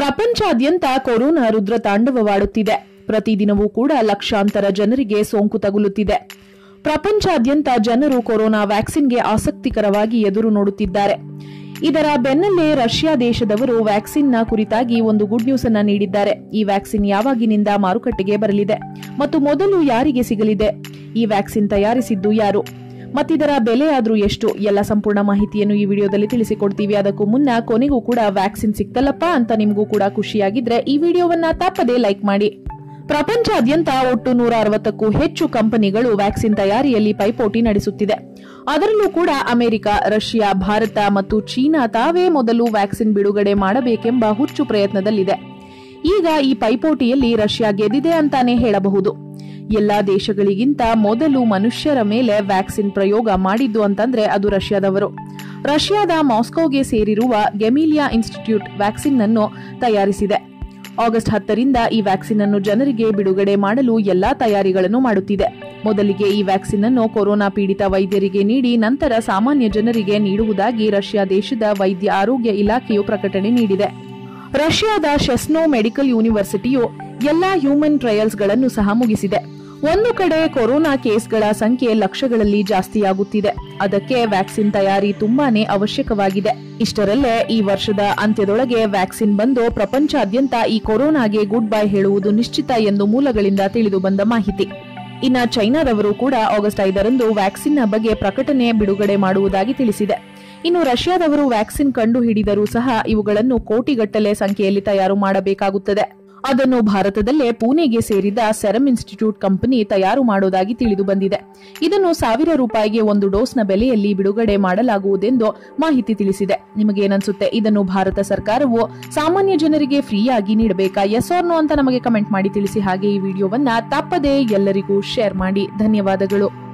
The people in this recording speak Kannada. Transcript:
ಪ್ರಪಂಚಾದ್ಯಂತ ಕೊರೋನಾ ರುದ್ರ ತಾಂಡವವಾಡುತ್ತಿದೆ ಪ್ರತಿದಿನವೂ ಕೂಡ ಲಕ್ಷಾಂತರ ಜನರಿಗೆ ಸೋಂಕು ತಗುಲುತ್ತಿದೆ ಪ್ರಪಂಚಾದ್ಯಂತ ಜನರು ಕೊರೋನಾ ವ್ಯಾಕ್ಸಿನ್ಗೆ ಆಸಕ್ತಿಕರವಾಗಿ ಎದುರು ನೋಡುತ್ತಿದ್ದಾರೆ ಇದರ ಬೆನ್ನಲ್ಲೇ ರಷ್ಯಾ ದೇಶದವರು ವ್ಯಾಕ್ಸಿನ್ನ ಕುರಿತಾಗಿ ಒಂದು ಗುಡ್ ನ್ಯೂಸ್ ಅನ್ನ ನೀಡಿದ್ದಾರೆ ಈ ವ್ಯಾಕ್ಸಿನ್ ಯಾವಾಗಿನಿಂದ ಮಾರುಕಟ್ಟೆಗೆ ಬರಲಿದೆ ಮತ್ತು ಮೊದಲು ಯಾರಿಗೆ ಸಿಗಲಿದೆ ಈ ವ್ಯಾಕ್ಸಿನ್ ತಯಾರಿಸಿದ್ದು ಯಾರು ಮತ್ತಿದರ ಬೆಲೆ ಆದ್ರೂ ಎಷ್ಟು ಎಲ್ಲ ಸಂಪೂರ್ಣ ಮಾಹಿತಿಯನ್ನು ಈ ವಿಡಿಯೋದಲ್ಲಿ ತಿಳಿಸಿಕೊಡ್ತೀವಿ ಅದಕ್ಕೂ ಮುನ್ನ ಕೊನೆಗೂ ಕೂಡ ವ್ಯಾಕ್ಸಿನ್ ಸಿಕ್ತಲ್ಲಪ್ಪ ಅಂತ ನಿಮಗೂ ಕೂಡ ಖುಷಿಯಾಗಿದ್ರೆ ಈ ವಿಡಿಯೋವನ್ನ ತಪ್ಪದೇ ಲೈಕ್ ಮಾಡಿ ಪ್ರಪಂಚಾದ್ಯಂತ ಒಟ್ಟು ನೂರ ಅರವತ್ತಕ್ಕೂ ಹೆಚ್ಚು ಕಂಪನಿಗಳು ವ್ಯಾಕ್ಸಿನ್ ತಯಾರಿಯಲ್ಲಿ ಪೈಪೋಟಿ ನಡೆಸುತ್ತಿದೆ ಅದರಲ್ಲೂ ಕೂಡ ಅಮೆರಿಕ ರಷ್ಯಾ ಭಾರತ ಮತ್ತು ಚೀನಾ ತಾವೇ ಮೊದಲು ವ್ಯಾಕ್ಸಿನ್ ಬಿಡುಗಡೆ ಮಾಡಬೇಕೆಂಬ ಹುಚ್ಚು ಪ್ರಯತ್ನದಲ್ಲಿದೆ ಈಗ ಈ ಪೈಪೋಟಿಯಲ್ಲಿ ರಷ್ಯಾ ಗೆದ್ದಿದೆ ಅಂತಾನೆ ಹೇಳಬಹುದು ಎಲ್ಲಾ ದೇಶಗಳಿಗಿಂತ ಮೊದಲು ಮನುಷ್ಯರ ಮೇಲೆ ವ್ಯಾಕ್ಸಿನ್ ಪ್ರಯೋಗ ಮಾಡಿದ್ದು ಅಂತಂದ್ರೆ ಅದು ರಷ್ಯಾದವರು ರಷ್ಯಾದ ಮಾಸ್ಕೋಗೆ ಸೇರಿರುವ ಗೆಮಿಲಿಯಾ ಇನ್ಸ್ಟಿಟ್ಯೂಟ್ ವ್ಯಾಕ್ಸಿನ್ ಅನ್ನು ತಯಾರಿಸಿದೆ ಆಗಸ್ಟ್ ಹತ್ತರಿಂದ ಈ ವ್ಯಾಕ್ಸಿನ್ ಅನ್ನು ಜನರಿಗೆ ಬಿಡುಗಡೆ ಮಾಡಲು ಎಲ್ಲಾ ತಯಾರಿಗಳನ್ನು ಮಾಡುತ್ತಿದೆ ಮೊದಲಿಗೆ ಈ ವ್ಯಾಕ್ಸಿನ್ ಅನ್ನು ಕೊರೋನಾ ಪೀಡಿತ ವೈದ್ಯರಿಗೆ ನೀಡಿ ನಂತರ ಸಾಮಾನ್ಯ ಜನರಿಗೆ ನೀಡುವುದಾಗಿ ರಷ್ಯಾ ದೇಶದ ವೈದ್ಯ ಆರೋಗ್ಯ ಇಲಾಖೆಯು ಪ್ರಕಟಣೆ ನೀಡಿದೆ ರಷ್ಯಾದ ಶೆಸ್ನೋ ಮೆಡಿಕಲ್ ಯೂನಿವರ್ಸಿಟಿಯು ಎಲ್ಲಾ ಹ್ಯೂಮನ್ ಟ್ರಯಲ್ಸ್ಗಳನ್ನು ಸಹ ಮುಗಿಸಿದೆ ಒಂದು ಕಡೆ ಕೊರೋನಾ ಕೇಸ್ಗಳ ಸಂಖ್ಯೆ ಲಕ್ಷಗಳಲ್ಲಿ ಜಾಸ್ತಿಯಾಗುತ್ತಿದೆ ಅದಕ್ಕೆ ವ್ಯಾಕ್ಸಿನ್ ತಯಾರಿ ತುಂಬಾನೇ ಅವಶ್ಯಕವಾಗಿದೆ ಇಷ್ಟರಲ್ಲೇ ಈ ವರ್ಷದ ಅಂತ್ಯದೊಳಗೆ ವ್ಯಾಕ್ಸಿನ್ ಬಂದು ಪ್ರಪಂಚಾದ್ಯಂತ ಈ ಕೊರೋನಾಗೆ ಗುಡ್ ಬೈ ಹೇಳುವುದು ನಿಶ್ಚಿತ ಎಂದು ಮೂಲಗಳಿಂದ ತಿಳಿದು ಬಂದ ಮಾಹಿತಿ ಇನ್ನ ಚೈನಾದವರು ಕೂಡ ಆಗಸ್ಟ್ ಐದರಂದು ವ್ಯಾಕ್ಸಿನ್ನ ಬಗ್ಗೆ ಪ್ರಕಟಣೆ ಬಿಡುಗಡೆ ಮಾಡುವುದಾಗಿ ತಿಳಿಸಿದೆ ಇನ್ನು ರಷ್ಯಾದವರು ವ್ಯಾಕ್ಸಿನ್ ಕಂಡು ಹಿಡಿದರೂ ಸಹ ಇವುಗಳನ್ನು ಕೋಟಿಗಟ್ಟಲೆ ಸಂಖ್ಯೆಯಲ್ಲಿ ತಯಾರು ಮಾಡಬೇಕಾಗುತ್ತದೆ ಅದನ್ನು ಭಾರತದಲ್ಲೇ ಪುಣೆಗೆ ಸೇರಿದ ಸೆರಮ್ ಇನ್ಸ್ಟಿಟ್ಯೂಟ್ ಕಂಪನಿ ತಯಾರು ಮಾಡುವುದಾಗಿ ತಿಳಿದು ಬಂದಿದೆ ಇದನ್ನು ಸಾವಿರ ರೂಪಾಯಿಗೆ ಒಂದು ಡೋಸ್ನ ಬೆಲೆಯಲ್ಲಿ ಬಿಡುಗಡೆ ಮಾಡಲಾಗುವುದೆಂದು ಮಾಹಿತಿ ತಿಳಿಸಿದೆ ನಿಮಗೇನನ್ಸುತ್ತೆ ಇದನ್ನು ಭಾರತ ಸರ್ಕಾರವು ಸಾಮಾನ್ಯ ಜನರಿಗೆ ಫ್ರೀಯಾಗಿ ನೀಡಬೇಕಾ ಎಸ್ ಆರ್ ನೋ ಅಂತ ನಮಗೆ ಕಮೆಂಟ್ ಮಾಡಿ ತಿಳಿಸಿ ಹಾಗೆ ಈ ವಿಡಿಯೋವನ್ನ ತಪ್ಪದೇ ಎಲ್ಲರಿಗೂ ಶೇರ್ ಮಾಡಿ ಧನ್ಯವಾದಗಳು